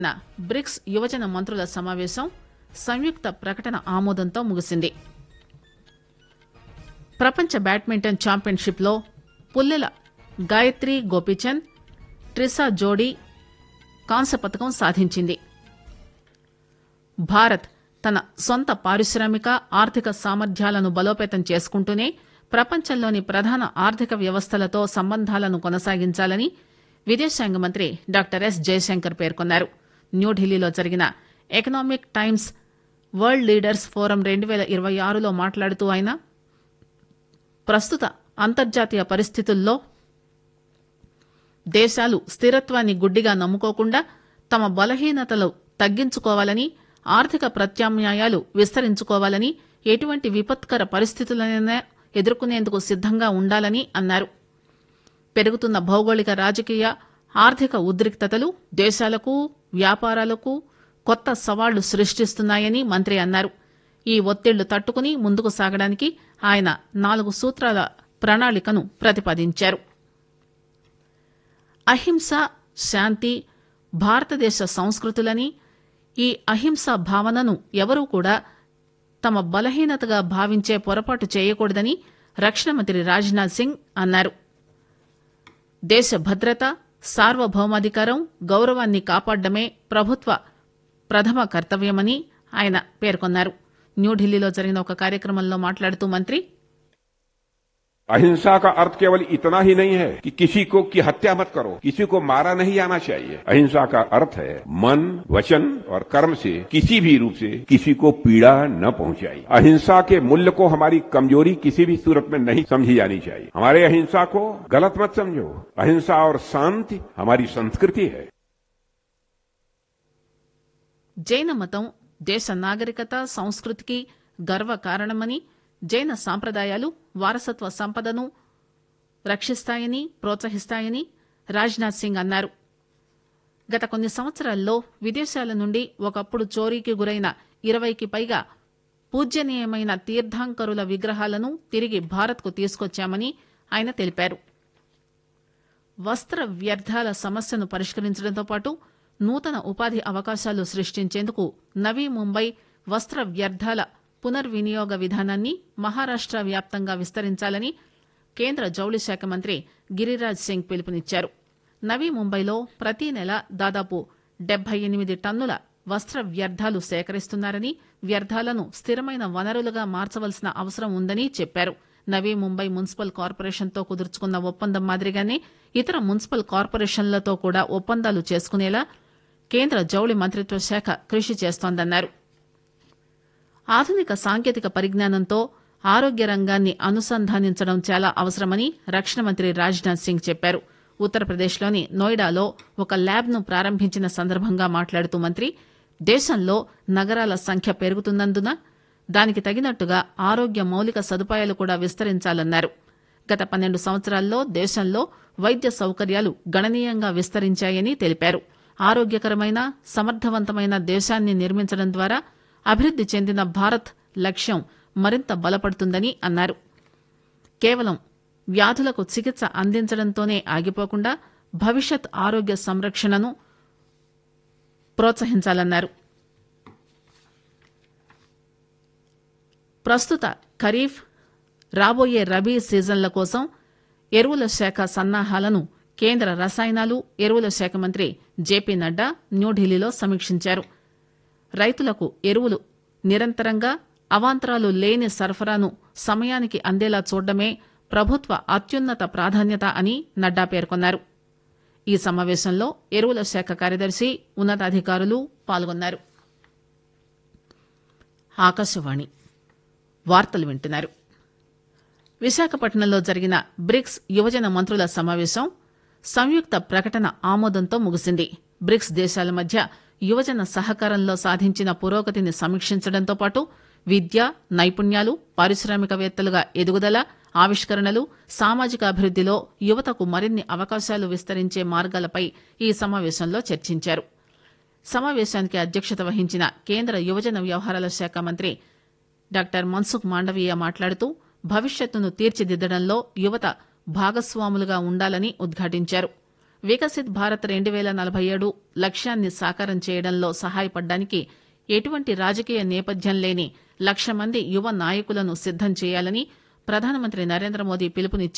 న బ్రిక్స్ యువజన మంత్రుల సమావేశం సంయుక్త ప్రకటన ఆమోదంతో ముగిసింది ప్రపంచ బ్యాడ్మింటన్ ఛాంపియన్షిప్ లో పుల్లెల గాయత్రి గోపీచంద్ ట్రిసా జోడీ కాంస్య పథకం సాధించింది భారత్ తన సొంత పారిశ్రామిక ఆర్థిక సామర్థ్యాలను బలోపేతం చేసుకుంటూనే ప్రపంచంలోని ప్రధాన ఆర్థిక వ్యవస్థలతో సంబంధాలను కొనసాగించాలని విదేశాంగ మంత్రి డాక్టర్ ఎస్ జయశంకర్ పేర్కొన్నారు న్యూఢిల్లీలో జరిగిన Economic Times World Leaders Forum రెండు పేల ఇరవై ఆరులో మాట్లాడుతూ ఆయన ప్రస్తుత అంతర్జాతీయ పరిస్థితుల్లో దేశాలు స్థిరత్వాన్ని గుడ్డిగా నమ్ముకోకుండా తమ బలహీనతలు తగ్గించుకోవాలని ఆర్థిక ప్రత్యామ్నాయాలు విస్తరించుకోవాలని ఎటువంటి విపత్కర పరిస్థితులనైనా ఎదుర్కొనేందుకు సిద్దంగా ఉండాలని అన్నారు పెరుగుతున్న భౌగోళిక రాజకీయ ఆర్థిక ఉద్రిక్తతలు దేశాలకు వ్యాపారాలకు కొత్త సవాళ్లు సృష్టిస్తున్నాయని మంత్రి అన్నారు ఈ ఒత్తిళ్లు తట్టుకుని ముందుకు సాగడానికి ఆయన నాలుగు సూత్రాల ప్రణాళికను ప్రతిపాదించారు అహింస శాంతి భారతదేశ సంస్కృతులని ఈ అహింసా భావనను ఎవరూ కూడా తమ బలహీనతగా భావించే పొరపాటు చేయకూడదని రక్షణ మంత్రి రాజ్నాథ్ సింగ్ అన్నారు దేశ భద్రత సార్వభౌమాధికారం గౌరవాన్ని కాపాడడమే ప్రభుత్వ ప్రథమ కర్తవ్యమని ఆయన పేర్కొన్నారు న్యూఢిల్లీలో జరిగిన ఒక కార్యక్రమంలో మాట్లాడుతూ మంత్రి अहिंसा का अर्थ केवल इतना ही नहीं है कि किसी को की हत्या मत करो किसी को मारा नहीं जाना चाहिए अहिंसा का अर्थ है मन वचन और कर्म से किसी भी रूप से किसी को पीड़ा न पहुंचाई अहिंसा के मूल्य को हमारी कमजोरी किसी भी सूरत में नहीं समझी जानी चाहिए हमारे अहिंसा को गलत मत समझो अहिंसा और शांति हमारी संस्कृति है జైన మతం దేశ నాగరికత సంస్కృతికి గర్వ కారణమని జైన సాంప్రదాయాలు వారసత్వ సంపదను రక్షిస్తాయని ప్రోత్సహిస్తాయని రాజ్నాథ్ సింగ్ అన్నారు గత కొన్ని సంవత్సరాల్లో విదేశాల నుండి ఒకప్పుడు చోరీకి గురైన ఇరవైకి పైగా పూజ్యనీయమైన తీర్థాంకరుల విగ్రహాలను తిరిగి భారత్కు తీసుకొచ్చామని ఆయన తెలిపారు వస్త్ర వ్యర్థాల సమస్యను పరిష్కరించడంతో పాటు నూతన ఉపాధి అవకాశాలు సృష్టించేందుకు నవీ ముంబై వస్త్ర వ్యర్థాల పునర్వినియోగ విధానాన్ని మహారాష్ట వ్యాప్తంగా విస్తరించాలని కేంద్ర జౌళి శాఖ మంత్రి గిరిరాజ్ సింగ్ పిలుపునిచ్చారు నవీ ముంబైలో ప్రతి నెల దాదాపు డెబ్బై ఎనిమిది టన్నుల వస్త్ర వ్యర్థాలు సేకరిస్తున్నారని వ్యర్థాలను స్థిరమైన వనరులుగా మార్చవలసిన అవసరం ఉందని చెప్పారు నవీ ముంబై మున్సిపల్ కార్పొరేషన్తో కుదుర్చుకున్న ఒప్పందం మాదిరిగానే ఇతర మున్సిపల్ కార్పొరేషన్లతో కూడా ఒప్పందాలు చేసుకునేలా కేంద్ర జౌళి మంత్రిత్వ శాఖ కృషి చేస్తోందన్నారు ఆధునిక సాంకేతిక పరిజ్ఞానంతో ఆరోగ్య రంగాన్ని అనుసంధానించడం చాలా అవసరమని రక్షణ మంత్రి రాజ్నాథ్ సింగ్ చెప్పారు ఉత్తరప్రదేశ్లోని నోయిడాలో ఒక ల్యాబ్ను ప్రారంభించిన సందర్భంగా మాట్లాడుతూ మంత్రి దేశంలో నగరాల సంఖ్య పెరుగుతున్నందున దానికి తగినట్టుగా ఆరోగ్య మౌలిక సదుపాయాలు కూడా విస్తరించాలన్నారు గత పన్నెండు సంవత్సరాల్లో దేశంలో వైద్య సౌకర్యాలు గణనీయంగా విస్తరించాయని తెలిపారు ఆరోగ్యకరమైన సమర్థవంతమైన దేశాన్ని నిర్మించడం ద్వారా అభివృద్ది చెందిన భారత్ లక్ష్యం మరింత బలపడుతుందని అన్నారు కేవలం వ్యాధులకు చికిత్స అందించడంతోనే ఆగిపోకుండా భవిష్యత్ ఆరోగ్య సంరక్షణను ప్రోత్సహించాలన్నారు ప్రస్తుత ఖరీఫ్ రాబోయే రబీ సీజన్ల కోసం ఎరువుల శాఖ సన్నాహాలను కేంద్ర రసాయనాలు ఎరువుల శాఖ మంత్రి జేపీ నడ్డా న్యూఢిల్లీలో సమీక్షించారు రైతులకు ఎరువులు నిరంతరంగా అవాంతరాలు లేని సరఫరాను సమయానికి అందేలా చూడడమే ప్రభుత్వ అత్యున్నత ప్రాధాన్యత అని నడ్డా పేర్కొన్నారు ఈ సమావేశంలో ఎరువుల శాఖ కార్యదర్శి ఉన్నతాధికారులు పాల్గొన్నారు ఆకాశవాణి వార్తలు వింటున్నారు విశాఖపట్నంలో జరిగిన బ్రిక్స్ యువజన మంత్రుల సమావేశం సంయుక్త ప్రకటన ఆమోదంతో ముగిసింది బ్రిక్స్ దేశాల మధ్య యువజన సహకారంలో సాధించిన పురోగతిని సమీక్షించడంతో పాటు విద్య నైపుణ్యాలు పారిశ్రామికవేత్తలుగా ఎదుగుదల ఆవిష్కరణలు సామాజిక అభివృద్దిలో యువతకు మరిన్ని అవకాశాలు విస్తరించే మార్గాలపై ఈ సమావేశంలో చర్చించారు సమావేశానికి అధ్యక్షత వహించిన కేంద్ర యువజన వ్యవహారాల శాఖ మంత్రి డాక్టర్ మన్సుఖ్ మాండవీయ మాట్లాడుతూ భవిష్యత్తును తీర్చిదిద్దడంలో యువత భాగస్వాములుగా ఉండాలని ఉద్ఘాటించారు వికసిత్ భారత్ రెండు పేల నలభై ఏడు లక్ష్యాన్ని సాకారం చేయడంలో సహాయపడడానికి ఎటువంటి రాజకీయ నేపథ్యం లేని లక్ష మంది యువ నాయకులను సిద్దం చేయాలని ప్రధానమంత్రి నరేంద్ర మోదీ పిలుపునిచ్చారు